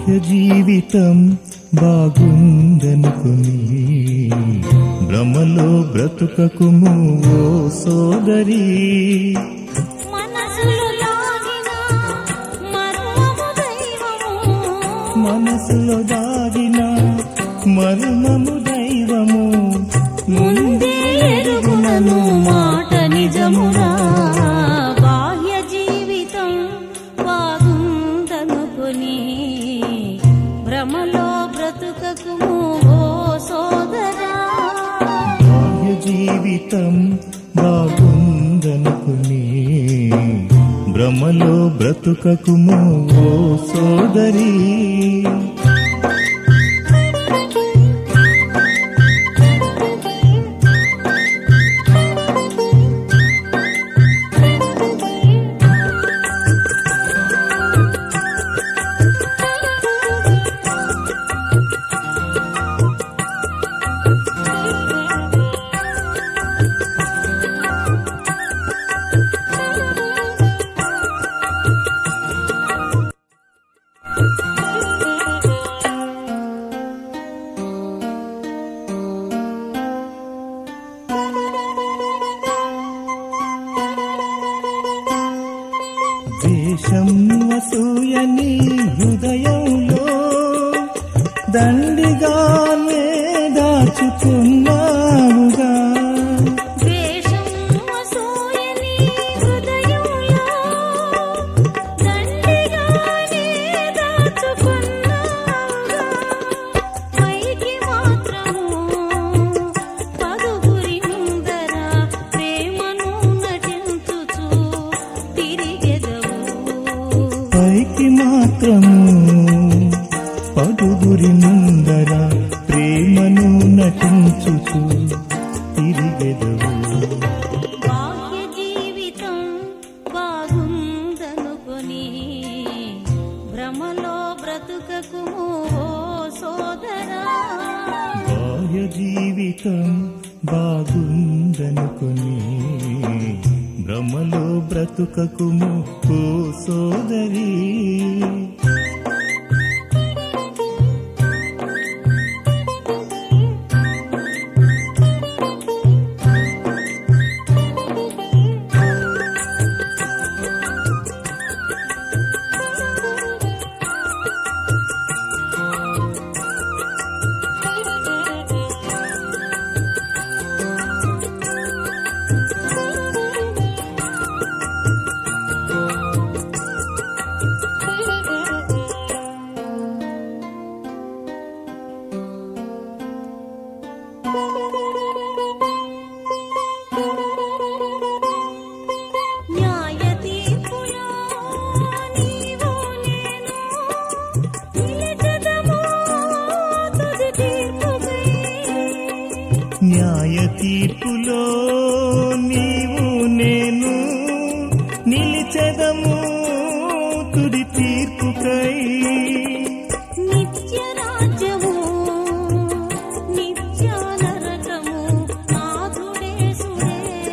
బాహ్య జీవితం బాగుందనుకుని భ్రమలో బ్రతుకకుము ఓ సోదరి మనసులో లాగిన మర్మము దైవము మనసులో దాగిన మర్మము దైవము ముందే ఎరుగునను మాట నిజమురా బాహ్య జీవితం బాగుందనుకుని భ్రమలో బ్రతుకకుము ఓ సోదరా బాహ్య జీవితం బాగుందనుకుని భ్రమలో బ్రతుకకుము ఓ సోదరి దేశం అసూయని హృదయంలో దండిగానే దాచుకున్నావుగా ద్వేషం అసూయని హృదయంలో దండిగానే దాచుకున్నావుగా పైకి మాత్రము పదుగురి ముందర ప్రేమను నటించుచు తిరిగెదవు పైకి మాత్రము పదుగురి ముందర ప్రేమను నటించుచు తిరిగెదవు బాహ్య జీవితం బాగుందనుకొని భ్రమలో బ్రతుకకుము ఓ సోదరా బాహ్య జీవితం బాగుందనుకుని భ్రమలో బ్రతుకకుము ఓ సోదరి న్యాయ తీర్పులో నీవు నేను నిలచదము తుది తీర్పుకై న్యాయ తీర్పులో నీవు నేను నిలిచెదము తుది తీర్పుకై నిత్య రాజ్యము నిత్య నరకము నాథుడేసుడే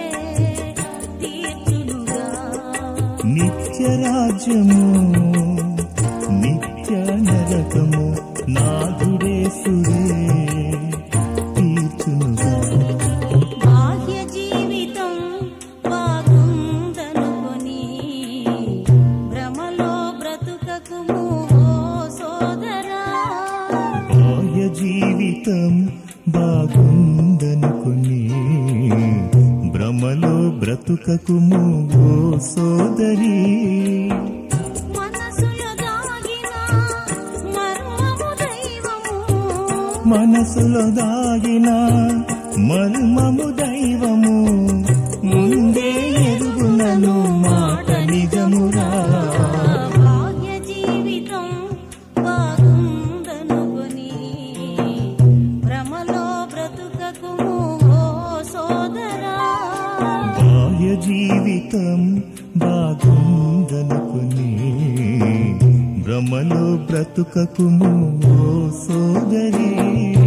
తీర్చునుగా నిత్య రాజ్యము నిత్య నరకము నాథుడేసుడే తీర్చునుగా బాహ్య జీవితం బాగుందనుకొని భ్రమలో బ్రతుకకుము ఓ సోదరా బాహ్య జీవితం బాగుందనుకుని భ్రమలో బ్రతుకకుము ఓ సోదరి మనసులో దాగిన మర్మము దైవము మనసులో దాగిన మర్మము దైవము ముందే ఎరుగునను మాట నిజమురా బాహ్య జీవితం బాగుందనుకొని భ్రమలో బ్రతుకకుము ఓ సోదరా బాహ్య జీవితం బాగుందనుకుని భ్రమలో బ్రతుకకుము ఓ సోదరి